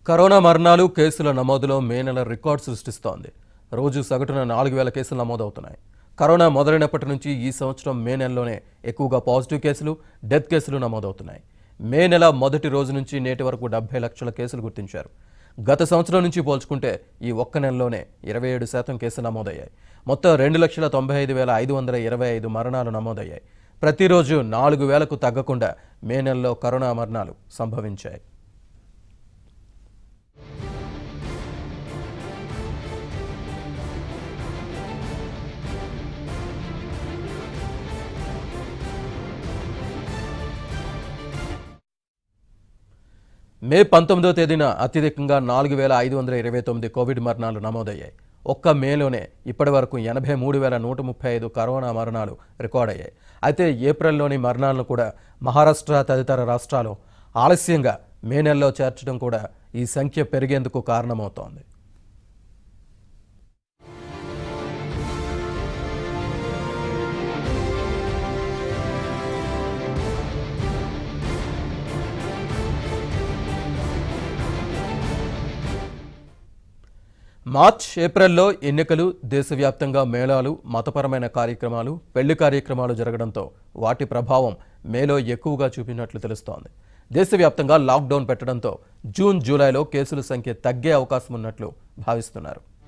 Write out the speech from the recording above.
corona మరణాలు కేసుల నమోదులో మే నెల రికార్డు సృష్టిస్తోంది రోజు సగటున నాలుగు వేల కేసులు నమోదవుతున్నాయి కరోనా మొదలైనప్పటి నుంచి ఈ సంవత్సరం మే నెలలోనే ఎక్కువగా పాజిటివ్ కేసులు డెత్ కేసులు నమోదవుతున్నాయి మే నెల మొదటి రోజు నుంచి నేటి వరకు డెబ్బై లక్షల కేసులు గుర్తించారు గత సంవత్సరం నుంచి పోల్చుకుంటే ఈ ఒక్క నెలలోనే ఇరవై ఏడు శాతం కేసులు నమోదయ్యాయి మొత్తం రెండు లక్షల తొంభై ఐదు వేల ఐదు వందల ఇరవై ఐదు మరణాలు నమోదయ్యాయి ప్రతిరోజు నాలుగు వేలకు తగ్గకుండా మే నెలలో కరోనా మరణాలు సంభవించాయి మే పంతొమ్మిదో తేదీన అత్యధికంగా నాలుగు వేల ఐదు వందల ఇరవై తొమ్మిది కోవిడ్ మరణాలు నమోదయ్యాయి ఒక్క మేలోనే ఇప్పటి వరకు ఎనభై మూడు వేల నూట ముప్పై ఐదు కరోనా మరణాలు రికార్డయ్యాయి అయితే ఏప్రిల్లోని మరణాలను కూడా మహారాష్ట్ర తదితర రాష్ట్రాలు ఆలస్యంగా మే నెలలో చేర్చడం కూడా ఈ సంఖ్య పెరిగేందుకు కారణమవుతోంది మార్చ్ ఏప్రిల్లో ఎన్నికలు దేశవ్యాప్తంగా మేళాలు మతపరమైన కార్యక్రమాలు పెళ్లి కార్యక్రమాలు జరగడంతో వాటి ప్రభావం మేలో ఎక్కువగా చూపినట్లు తెలుస్తోంది దేశవ్యాప్తంగా లాక్డౌన్ పెట్టడంతో జూన్ జూలైలో కేసుల సంఖ్య తగ్గే అవకాశం ఉన్నట్లు భావిస్తున్నారు